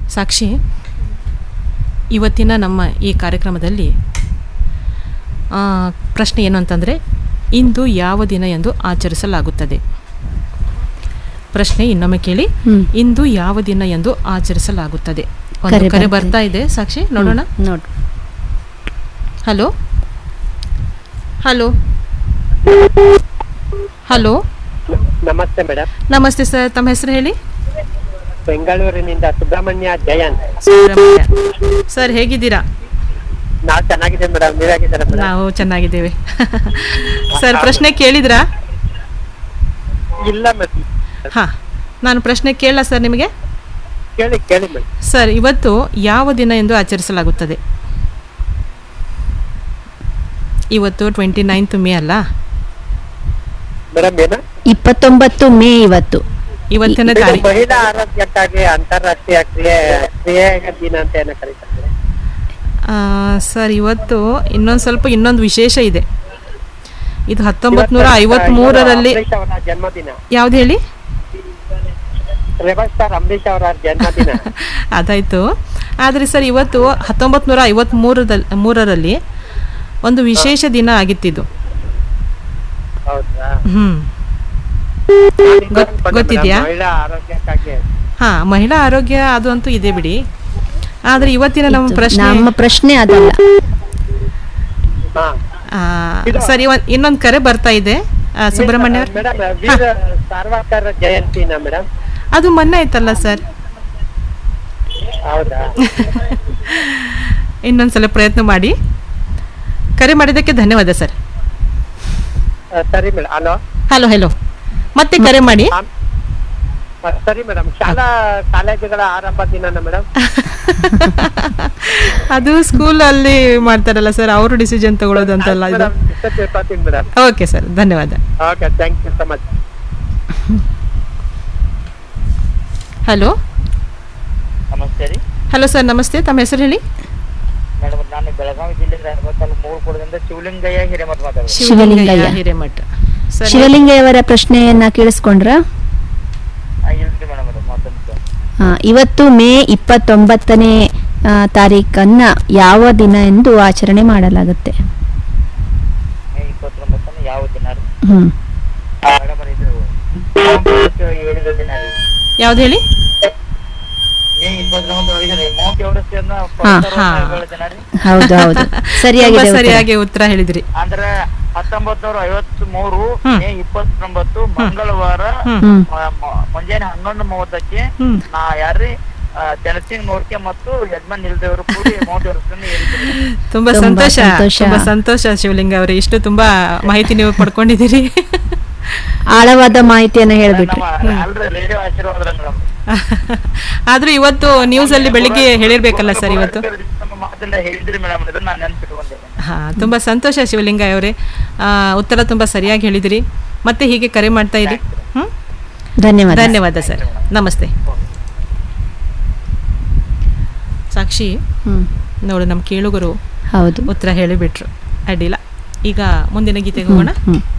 ಸಾಕ್ಷಿ ಇವತ್ತಿನ ನಮ್ಮ ಈ ಕಾರ್ಯಕ್ರಮದಲ್ಲಿ ಆ, ಪ್ರಶ್ನೆ ಏನು ಅಂತಂದರೆ ಇಂದು ಯಾವ ದಿನ ಎಂದು ಆಚರಿಸಲಾಗುತ್ತದೆ ಪ್ರಶ್ನೆ ಇನ್ನೊಮ್ಮೆ ಕೇಳಿ ಹ್ಮ್. ಇಂದು ಯಾವ ದಿನ ಎಂದು ಆಚರಿಸಲಾಗುತ್ತದೆ ಒಂದು ಕರೆ ಕರೆ ಬರ್ತಾ ಬರ್ತಾ ಇದೆ ಸಾಕ್ಷಿ ನೋಡೋಣ ನೋಡು ಹಲೋ ಹಲೋ ಹಲೋ ನಮಸ್ತೆ ಮೇಡಮ್ ನಮಸ್ತೆ ಸರ್ ತಮ್ಮ ಹೆಸರು ಹೇಳಿ ಬೆಂಗಳೂರಿನಿಂದ ಸುಬ್ರಹ್ಮಣ್ಯ ಜಯಂತ್ ಸುಬ್ರಹ್ಮಣ್ಯ ಸರ್ ಹೇಗಿದ್ದೀರಾ ನಾವ್ ಚೆನ್ನಾಗಿದ್ದೇವೆ ಮೇಡಮ್ ನೀವಾಗಿದ್ದಾರೆ ಮೇಡಮ್ ನಾವು ಚೆನ್ನಾಗಿದ್ದೇವೆ ಸರ್ ಪ್ರಶ್ನೆ ಕೇಳಿದ್ರಾ ಇಲ್ಲ ಮೇಡಮ್ ಹಾಂ ನಾನು ಪ್ರಶ್ನೆ ಕೇಳಲ್ಲ ಸರ್ ನಿಮಗೆ ಕೇಳಿ ಕೇಳಿ ಮೇಡಮ್ ಸರ್ ಇವತ್ತು ಯಾವ ದಿನ ಎಂದು ಆಚರಿಸಲಾಗುತ್ತದೆ ಇವತ್ತು ಟ್ವೆಂಟಿ ನೈನ್ತ್ ಮೇ ಅಲ್ಲ ಮೇಡಮ್ ಏನ ಇಪ್ಪತ್ತೊಂಬತ್ತು ಮೇ ಇವತ್ತು ಇವತ್ತಿನ ಇದು ತಾರೀಕು ಮಹಿಳಾ ಆರೋಗ್ಯಕ್ಕಾಗಿ ಅಂತಾರಾಷ್ಟ್ರೀಯ ಕ್ರಿಯೆ ಕ್ರಿಯೆ ದಿನ ಅಂತ ಏನೋ ಕರೀತಾರೆ ಆ, ಸರ್ ಇವತ್ತು ಇನ್ನೊಂದು ಸ್ವಲ್ಪ ಇನ್ನೊಂದು ವಿಶೇಷ ಇದೆ ಇದು ಹತ್ತೊಂಬತ್ತು ನೂರ ಐವತ್ತ್ಮೂರರಲ್ಲಿ ಅಂಬರೀಷ್ ಅವರ ಜನ್ಮದಿನ ಯಾವ್ದು ಹೇಳಿ ರೆಬಲ್ ಸ್ಟಾರ್ ಅಂಬರೀಷ್ ಅವರ ಜನ್ಮದಿನ ಅದಾಯಿತು ಆದರೆ ಸರ್ ಇವತ್ತು ಹತ್ತೊಂಬತ್ತು ನೂರ ಐವತ್ತ್ಮೂರದಲ್ಲಿ ಮೂರರಲ್ಲಿ ಒಂದು ವಿಶೇಷ ದಿನ ಆಗಿತ್ತಿದು ಹೌದಾ ಹ್ಞೂ ನಾನಿಂದ ಗೊತ್- ಅನ್ಕೊಂಡೆ ಗೊತ್ತಿದ್ಯಾ? ಮೇಡಮ್, ಮಹಿಳಾ ಆರೋಗ್ಯಕ್ಕಾಗಿ ಹಾಂ ಮಹಿಳಾ ಆರೋಗ್ಯ ಅದು ಅಂತೂ ಇದೆ ಬಿಡಿ ಆದರೆ ಇವತ್ತಿನ ನಮ್ಮ ಇದು ಪ್ರಶ್ನೆ ನಮ್ಮ ಪ್ರಶ್ನೆ ಅದಲ್ಲ ಹಾ ಆ, ಇದು- ಸರಿ ಒಂದು ಇನ್ನೊಂದು ಕರೆ ಬರ್ತಾ ಇದೆ ಆ, ಸುಬ್ರಹ್ಮಣ್ಯ ಅವ್ರು. ಮೇಡಮ್ ವೀರ ಸಾರ್ವರ್ಕರ್ ಜಯಂತಿನ ಮೇಡಮ್ ಅದು ಮೊನ್ನೆ ಆಯ್ತಲ್ಲ ಸರ್ ಹೌದಾ ಇನ್ನೊಂದ್ಸಲ ಪ್ರಯತ್ನ ಮಾಡಿ ಕರೆ ಮಾಡಿದ್ದಕ್ಕೆ ಧನ್ಯವಾದ ಸರ್ ಆ, ಸರಿ ಮೇಡಮ್ ಹಲೋ ಹಲೋ ಹಲೋ ಮತ್ತೆ ಕರೆ ಮಾಡಿ ಆಮ್- ಆ, ಸರಿ ಮೇಡಮ್ ಶಾಲಾ ಕಾಲೇಜುಗಳ ಆರಂಭ ದಿನನ ಮೇಡಮ್ ಅದು ಸ್ಕೂಲಲ್ಲಿ ಮಾಡ್ತಾರಲ್ಲ ಸರ್ ಅವರು ಡಿಸಿಷನ್ ತಗೊಳ್ಳೋದು ಅಂತಲ್ಲ ಇದು ಮೇಡಮ್ ಇಷ್ಟ ತಿಳ್ಕೊತೀನಿ ಮೇಡಮ್ ಓಕೆ ಸರ್ ಧನ್ಯವಾದ okay thank you so much hello ನಮಸ್ತೆ ರೀ ಹಲೋ ಸರ್ ನಮಸ್ತೆ ತಮ್ಮ ಹೆಸರು ಹೇಳಿ ಮೇಡಮ್ ನಾನು ಬೆಳಗಾವಿ ಜಿಲ್ಲೆ ರಾಯಬಾಗ ತಾಲೂಕು ಮೂರುಕೂಡದಿಂದ ಶಿವಲಿಂಗಯ್ಯ ಹಿರೇಮಠ ಮಾತಾಡೋದು ಶಿವಲಿಂಗಯ್ಯ. ಹಿರೇಮಠ ಸರ್ ಶಿವಲಿಂಗಯ್ಯವರ ಪ್ರಶ್ನೆಯನ್ನ ಕೇಳಿಸ್ಕೊಂಡ್ರ ಇಲ್ರಿ ಮೇಡಮ್ ಅದು ಮಾತಾಡ್ತಾ ಆ, ಇವತ್ತು ಮೇ ಇಪ್ಪತ್ತೊಂಬತ್ತನೇ ಆ, ತಾರೀಕನ್ನ ಯಾವ ದಿನ ಎಂದು ಆಚರಣೆ ಮಾಡಲಾಗುತ್ತೆ ಮೇ ಇಪ್ಪತ್ತೊಂಬತ್ತನೇ ಯಾವ ದಿನ ರೀ ಹ್ಮ್ ಮೇಡಮ್ ಇದು ಮೌಂಟ್ ಹೇಳಿದ ದಿನ ರೀ ಯಾವ್ದು ಹೇಳಿ ಮೇ ಇಪ್ಪತ್ತೊಂಬತ್ತು ಹೇಳಿದ್ರಿ ಮೌಂಟ್ ಎವರೆಸ್ಟ್ ಅನ್ನ ಹಾ, ಹಾ. ಹೇಳ ದಿನ ರೀ ಹೌದು ಹೌದು ಸರಿಯಾಗಿದೆ ತುಂಬಾ ಉತ್ತರ. ಸರಿಯಾಗಿ ಉತ್ತರ ಹೇಳಿದ್ರಿ ಅಂದ್ರೆ ಹತ್ತೊಂಬತ್ ನೂರ ಐವತ್ ಮೂರು ಹ್ಮ್. ಮೇ ಇಪ್ಪತ್ತೊಂಬತ್ತು ಮಂಗಳವಾರ ಹ್ಮ್. ಹ್ಮ್ ಮ- ಮ- ಮುಂಜಾನೆ ಹನ್ನೊಂದು ಮೂವತ್ತಕ್ಕೆ ಹ್ಮ್. ನಾ ಯಾರ್ರಿ ತೆಲಸಿಂಗ್ ನೋಡ್ಕೆ ಮತ್ತು ಯಜಮಾನ್ ಇಲ್ದೇವರು ಕೂಡಿ ಮೌಂಟ್ ಎವರೆಸ್ಟ್ ಅನ್ನು ಏರಿದ್ರು ತುಂಬಾ ತುಂಬಾ ಸಂತೋಷ ಸಂತೋಷ. ತುಂಬಾ ಸಂತೋಷ ಶಿವಲಿಂಗ ಅವರೇ ಇಷ್ಟು ತುಂಬಾ ಮಾಹಿತಿ ನೀವು ಪಡ್ಕೊಂಡಿದ್ದೀರಿ ಆಳವಾದ ಮಾಹಿತಿಯನ್ನ ಹೇಳ್ಬಿಟ್ರಿ ನಮ್ಮ ಅಲ್ರಿ ರೇಡಿಯೋ ಆಶೀರ್ವಾದ ಮೇಡಮ್ ಆದ್ರೂ ಇವತ್ತು ನ್ಯೂಸ್ ಅಲ್ಲಿ ಬೆಳಿಗ್ಗೆ ಹೇಳಿರ್ಬೇಕಲ್ಲ ಸರ್ ಇವತ್ತು ನಮ್ಮ ಮಾತನ್ನ ಹೇಳಿದ್ರಿ ಮೇಡಮ್ ಇದನ್ನ ನಾನು ನೆನ್ಪಿಟ್ಕೊಂಡೆ ಹಾ ತುಂಬಾ ಸಂತೋಷ ಶಿವಲಿಂಗ ಅವರೇ ಆ, ಉತ್ತರ ತುಂಬಾ ಸರಿಯಾಗಿ ಹೇಳಿದಿರಿ ಮತ್ತೆ ಹೀಗೆ ಕರೆ ಮಾಡ್ತಾ ಇರಿ ಹ್ಮ್ ಧನ್ಯವಾದ ಧನ್ಯವಾದ ಸರ್ ನಮಸ್ತೆ ಸಾಕ್ಷಿ ಹ್ಮ್ ನೋಡು ನಮ್ಮ ಕೇಳುಗರು ಹೌದು ಉತ್ತರ ಹೇಳಿಬಿಟ್ರು ಅಡ್ಡಿಲ್ಲ ಈಗ ಮುಂದಿನ ಗೀತೆಗೆ ಹೋಗೋಣ ಹ್ಮ್